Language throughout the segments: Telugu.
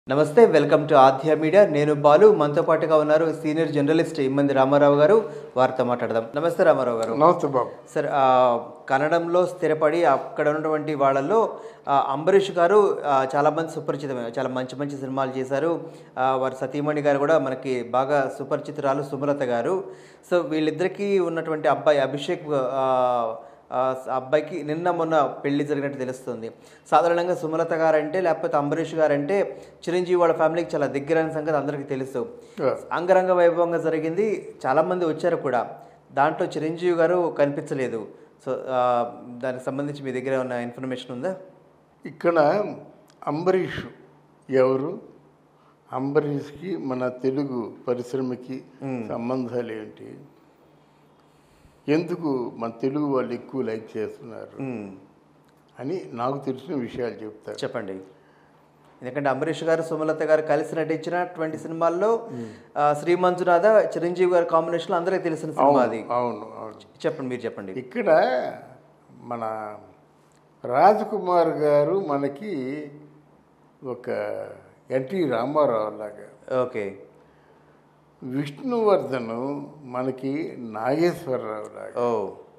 నమస్తే వెల్కమ్ టు ఆధ్య మీడియా నేను బాలు మనతో పాటుగా ఉన్నారు సీనియర్ జర్నలిస్ట్ ఇమ్మంది రామారావు గారు వారితో మాట్లాడదాం నమస్తే రామారావు గారు నమస్తే బాబు సార్ ఆ, కన్నడంలో స్థిరపడి అక్కడ ఉన్నటువంటి వాళ్ళల్లో ఆ, అంబరీష్ గారు ఆ, చాలా మంది సుపరిచితమే చాలా మంచి మంచి సినిమాలు చేశారు ఆ, వారి సతీమణి గారు కూడా మనకి బాగా సుపరిచితురాలు సుమలత గారు సో వీళ్ళిద్దరికీ ఉన్నటువంటి అబ్బాయి అభిషేక్ ఆ, ఆ అబ్బాయికి నిన్న మొన్న పెళ్లి జరిగినట్టు తెలుస్తుంది సాధారణంగా సుమలత గారంటే లేకపోతే అంబరీష్ గారంటే చిరంజీవి వాళ్ళ ఫ్యామిలీకి చాలా దగ్గరైన సంగతి అందరికీ తెలుసు Yeah. అంగరంగ వైభవంగా జరిగింది చాలా మంది వచ్చారు కూడా దాంట్లో చిరంజీవి గారు కనిపించలేదు సో ఆ, దానికి సంబంధించి మీ దగ్గర ఉన్న ఇన్ఫర్మేషన్ ఉందా ఇక్కడ అంబరీష్ ఎవరు అంబరీష్కి మన తెలుగు పరిశ్రమకి సంబంధాలు ఏంటి ఎందుకు మన తెలుగు వాళ్ళు ఎక్కువ లైక్ చేస్తున్నారు మ్మ్. అని నాకు తెలిసిన విషయాలు చెప్తారు చెప్పండి ఎందుకంటే అంబరీష్ గారు సుమలత గారు కలిసి నటించినటువంటి సినిమాల్లో ఆ, శ్రీ మంజునాథ చిరంజీవి గారి కాంబినేషన్లో అందరికీ తెలిసిన సినిమా అది అవును అవును చెప్పండి మీరు చెప్పండి ఇక్కడ మన రాజకుమార్ గారు మనకి ఒక ఎన్టీ రామారావు లాగా ఓకే విష్ణువర్ధన్ మనకి నాగేశ్వరరావు లాగా ఓ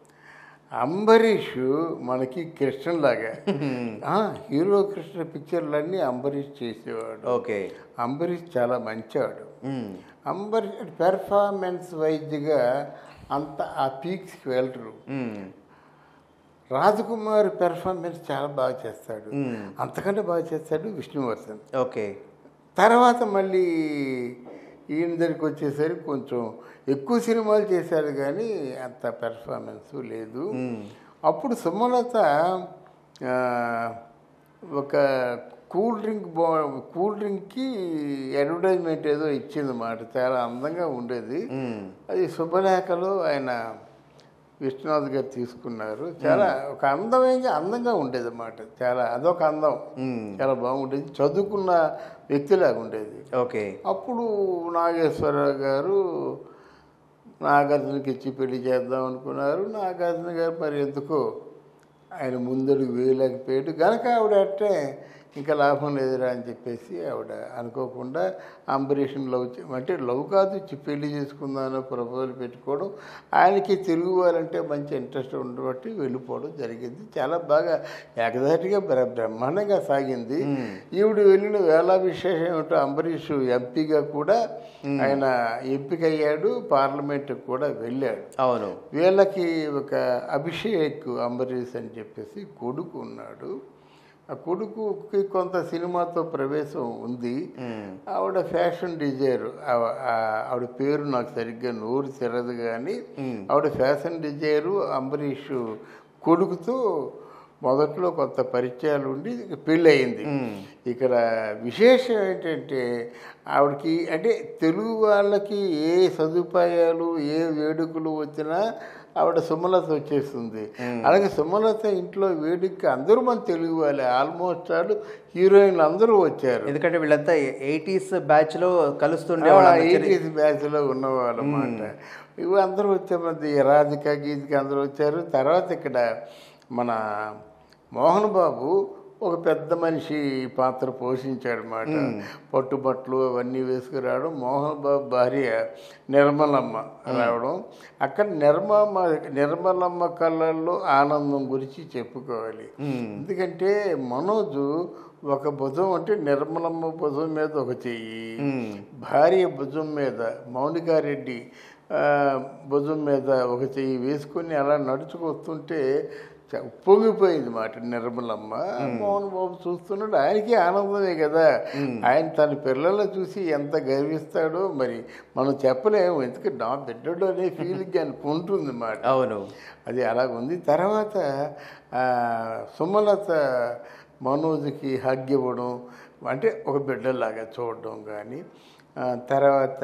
అంబరీష్ మనకి కృష్ణలాగా ఆ, హీరో కృష్ణ పిక్చర్లన్నీ అంబరీష్ చేసేవాడు ఓకే అంబరీష్ చాలా మంచివాడు మ్మ్. అంబరీష్ పెర్ఫార్మెన్స్ వైజ్గా అంత ఆ పీక్స్కి వెళ్ళరు మ్మ్. రాజకుమార్ పెర్ఫార్మెన్స్ చాలా బాగా చేస్తాడు మ్మ్. అంతకంటే బాగా చేస్తాడు విష్ణువర్ధన్ ఓకే తర్వాత మళ్ళీ ఈయన దగ్గరికి వచ్చేసరికి కొంచెం ఎక్కువ సినిమాలు చేశాడు కానీ అంత పెర్ఫార్మెన్స్ లేదు మ్మ్. అప్పుడు సుమలత ఆ, ఒక కూల్ డ్రింక్ బా కూల్ డ్రింక్కి అడ్వర్టైజ్మెంట్ ఏదో ఇచ్చింది మాట చాలా అందంగా ఉండేది మ్మ్. అది శుభలేఖలో ఆయన విశ్వనాథ్ గారు తీసుకున్నారు చాలా ఒక అందమైన అందంగా ఉండేది అన్నమాట చాలా అదొక అందం మ్మ్. చాలా బాగుండేది చదువుకున్న వ్యక్తిలాగా ఉండేది ఓకే అప్పుడు నాగేశ్వరరావు గారు నాగార్జునకి ఇచ్చి పెళ్లి చేద్దాం అనుకున్నారు నాగార్జున గారు మరి ఎందుకో ఆయన ముందడుగు వేయలేకపోయాడు గనక ఆవిడ అంటే ఇంకా లాభం లేదురా అని చెప్పేసి ఆవిడ అనుకోకుండా అంబరీషన్ లవ్ చే- అంటే లవ్ కాదు చి- పెళ్లి చేసుకుందామని ప్రపోజల్ పెట్టుకోవడం ఆయనకి తెలుగు వాళ్ళంటే మంచి ఇంట్రెస్ట్ ఉండబట్టి వెళ్ళిపోవడం జరిగింది చాలా బాగా ఏకదాటిగా బ్ర- బ్రహ్మాండంగా సాగింది ఈవిడ వెళ్ళిన వేళ విశేషం ఏమిటో అంబరీష్ ఎంపీగా కూడా ఆయన ఎంపిక అయ్యాడు పార్లమెంట్కి కూడా వెళ్ళాడు అవును వీళ్ళకి ఒక అభిషేక్ అంబరీష్ అని చెప్పేసి కొడుకు ఉన్నాడు ఆ కొడుకుకి కొంత సినిమాతో ప్రవేశం ఉంది మ్మ్. ఆవిడ ఫ్యాషన్ డిజైనర్ ఆవ- ఆ- ఆవిడ పేరు నాకు సరిగ్గా నోరు తెరదు కానీ ఆవిడ ఫ్యాషన్ డిజైనరు అంబరీష్ కొడుకుతో మొదట్లో కొంత పరిచయాలు ఉండి పెళ్ళి అయింది ఇక్కడ విశేషం ఏంటంటే ఆవిడకి అంటే తెలుగు వాళ్ళకి ఏ సదుపాయాలు ఏ వేడుకలు వచ్చినా ఆవిడ సుమలత వచ్చేస్తుంది అలాగే సుమలత ఇంట్లో వేడుక అందరూ మన తెలుగు వాళ్ళే ఆల్మోస్ట్ వాళ్ళు హీరోయిన్లు అందరూ వచ్చారు ఎందుకంటే వీళ్ళంతా ఎయిటీస్ బ్యాచ్ లో కలుస్తుండే వాళ్ళు ఎయిటీస్ బ్యాచ్లో ఉన్నవాళ్ళు అన్నమాట ఇవి అందరూ వచ్చే మధ్య రాధిక గీతిక అందరూ వచ్చారు తర్వాత ఇక్కడ మన మోహన్ బాబు ఒక పెద్ద మనిషి పాత్ర పోషించాడు అనమాట పట్టుబట్టలు అవన్నీ వేసుకురావడం మోహన్ బాబు భార్య నిర్మలమ్మ రావడం అక్కడ నిర్మమ్మ నిర్మలమ్మ కళ్ళల్లో ఆనందం గురించి చెప్పుకోవాలి ఎందుకంటే మనోజు ఒక భుజం అంటే నిర్మలమ్మ భుజం మీద ఒక చెయ్యి భార్య భుజం మీద మౌనికారెడ్డి ఆ, భుజం మీద ఒక చెయ్యి వేసుకొని అలా నడుచుకొస్తుంటే చ- పొంగిపోయింది మాట నిర్మలమ్మ మోహన్ బాబు చూస్తున్నాడు ఆయనకి ఆనందమే కదా ఆయన తన పిల్లలను చూసి ఎంత గర్విస్తాడో మరి మనం చెప్పలేము ఎందుకంటే నా బిడ్డడు అనే ఫీలింగ్ ఆయనకు ఉంటుంది మాట అవును అది అలాగుంది తర్వాత ఆ, సుమలత మనోజ్కి హగ్ ఇవ్వడం అంటే ఒక బిడ్డలాగా చూడడం కానీ ఆ, తర్వాత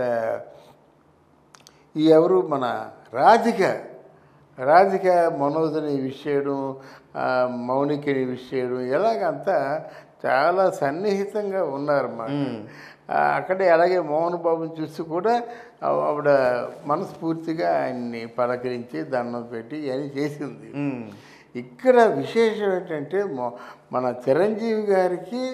ఈ ఎవరు మన రాధిక రాధిక మనోజ్ని విష్ చేయడం ఆ, మౌనికని విష్ చేయడం ఎలాగంతా చాలా సన్నిహితంగా ఉన్నారన్నమాట ఆ, అక్కడే అలాగే మోహన్ బాబుని చూసి కూడా ఆ- ఆవిడ మనస్ఫూర్తిగా ఆయన్ని పలకరించి దండం పెట్టి అని చేసింది మ్మ్. ఇక్కడ విశేషం ఏంటంటే మొ- మన చిరంజీవి గారికి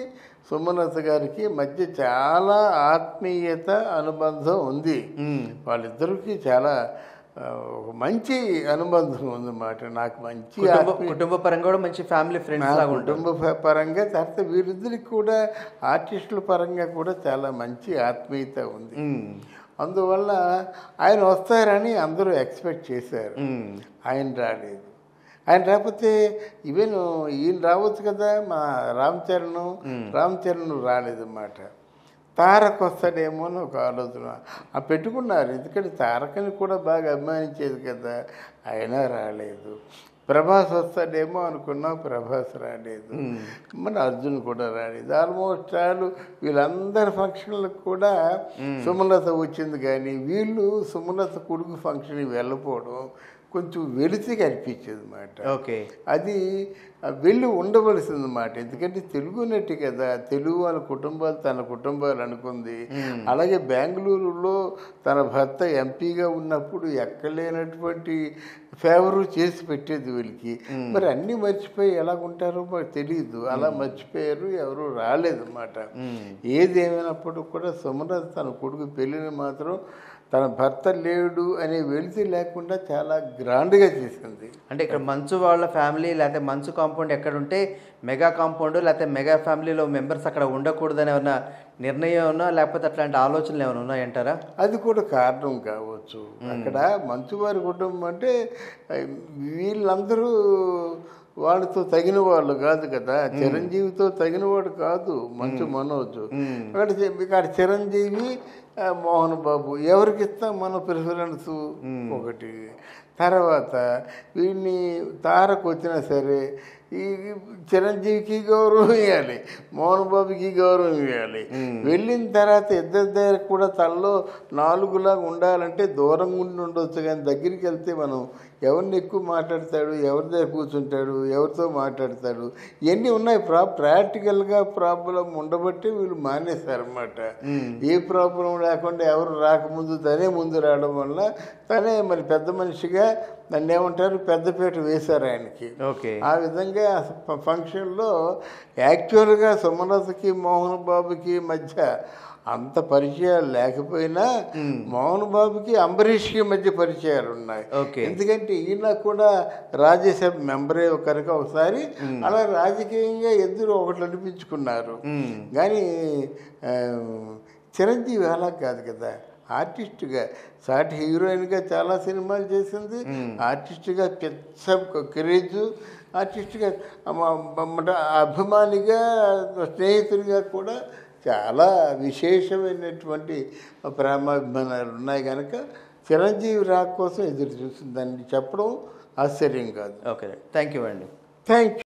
సుమలత గారికి మధ్య చాలా ఆత్మీయత అనుబంధం ఉంది మ్మ్. వాళ్ళిద్దరికి చాలా ఆ, ఒక మంచి అనుబంధం ఉందన్నమాట నాకు మంచి కుటుంబ ఆత్మీయ కుటుంబ పరంగా కూడా మంచి ఫ్యామిలీ నా ఫ్రెండ్స్ లాగా ఉంటారు కుటుంబ ప- పరంగా తర్వాత వీరిద్దరికి కూడా ఆర్టిస్టుల పరంగా కూడా చాలా మంచి ఆత్మీయత ఉంది మ్మ్. అందువల్ల ఆయన వస్తారని అందరూ ఎక్స్పెక్ట్ చేశారు మ్మ్. ఆయన రాలేదు ఆయన రాకపోతే ఈవెన్ ఈయన రావచ్చు కదా మా రామ్ చరణ్ రామ్ చరణ్ రాలేదన్నమాట తారక్ వస్తాడేమో అని ఒక ఆలోచన ఆ పెట్టుకున్నారు ఎందుకంటే తారకని కూడా బాగా అభిమానించేది కదా అయినా రాలేదు ప్రభాస్ వస్తాడేమో అనుకున్నాం ప్రభాస్ రాలేదు మన అర్జున్ కూడా రాలేదు ఆల్మోస్ట్ ఆల్ వీళ్ళందరి ఫంక్షన్లకు కూడా సుమలత వచ్చింది కానీ వీళ్ళు సుమలత కొడుకు ఫంక్షన్కి వెళ్ళకపోవడం కొంచెం వెలితిగా అనిపించేది అన్నమాట ఓకే అది ఆ, వెళ్ళి ఉండవలసింది మాట ఎందుకంటే తెలుగు నటి కదా తెలుగు వాళ్ళ కుటుంబాలు తన కుటుంబాలు అనుకుంది అలాగే బెంగళూరులో తన భర్త ఎంపీగా ఉన్నప్పుడు ఎక్కలేనటువంటి ఫేవరు చేసి పెట్టేది వీళ్ళకి మరి అన్నీ మర్చిపోయి ఎలా ఉంటారో మాకు తెలియదు అలా మర్చిపోయారు ఎవరు రాలేదన్నమాట ఏది ఏమైనప్పుడు కూడా సుమలత తన కొడుకు పెళ్ళిని మాత్రం తన భర్త లేడు అనే వెలితి లేకుండా చాలా గ్రాండ్గా చేసింది అంటే ఇక్కడ మంచు వాళ్ళ ఫ్యామిలీ లేకపోతే మంచు కాంపౌండ్ ఎక్కడ ఉంటే మెగా కాంపౌండ్ లేకపోతే మెగా ఫ్యామిలీలో మెంబర్స్ అక్కడ ఉండకూడదని ఏమన్నా నిర్ణయం ఉన్నా లేకపోతే అట్లాంటి ఆలోచనలు ఏమైనా ఉన్నాయంటారా అది కూడా కారణం కావచ్చు అక్కడ మంచువారి కుటుంబం అంటే ఆ, వీళ్ళందరూ వాళ్ళతో తగిన వాళ్ళు కాదు కదా చిరంజీవితో తగినవాడు కాదు మంచు మనోజ్ అక్కడ చి- ఇక్కడ చిరంజీవి ఆ, మోహన్ బాబు ఎవరికి ఇస్తాం మన ప్రిఫరెన్స్ ఒకటి తర్వాత వీడిని తారకు వచ్చినా సరే ఈ చిరంజీవికి గౌరవం ఇవ్వాలి మోహన్ బాబుకి గౌరవం ఇవ్వాలి వెళ్ళిన తర్వాత ఇద్దరి దగ్గర కూడా తనలో నాలుగులాగా ఉండాలంటే దూరంగా ఉండి ఉండొచ్చు కానీ దగ్గరికి వెళ్తే మనం ఎవరిని ఎక్కువ మాట్లాడతాడు ఎవరి దగ్గర కూర్చుంటాడు ఎవరితో మాట్లాడతాడు ఇవన్నీ ఉన్నాయి ప్రా ప్రాక్టికల్గా ప్రాబ్లం ఉండబట్టి వీళ్ళు మానేశారన్నమాట ఏ ప్రాబ్లం లేకుండా ఎవరు రాకముందు తనే ముందు రావడం వల్ల తనే మరి పెద్ద మనిషిగా నన్ను ఏమంటారు పెద్దపీట వేశారు ఆయనకి ఓకే ఆ విధంగా ఫ- ఫంక్షన్లో యాక్చువల్గా సుమలతకి మోహన్ బాబుకి మధ్య అంత పరిచయాలు లేకపోయినా మోహన్ బాబుకి అంబరీష్కి మధ్య పరిచయాలు ఉన్నాయి ఓకే. ఎందుకంటే ఈయన కూడా రాజ్యసభ మెంబరే కనుక ఒకసారి అలా రాజకీయంగా ఇద్దరు ఒకటి అనిపించుకున్నారు మ్మ్. కానీ ఆ, చిరంజీవి అలా కాదు కదా ఆర్టిస్ట్గా సాటి హీరోయిన్గా చాలా సినిమాలు చేసింది ఆర్టిస్ట్గా పెద్ద క్రేజ్ ఆర్టిస్ట్గా మ- మ- అభిమానిగా స్నేహితుడిగా కూడా చాలా విశేషమైనటువంటి ప్రేమాభిమానాలు ఉన్నాయి కనుక చిరంజీవి రాక కోసం ఎదురు చూసిందని చెప్పడం ఆశ్చర్యం కాదు ఓకే థ్యాంక్ యూ అండి థ్యాంక్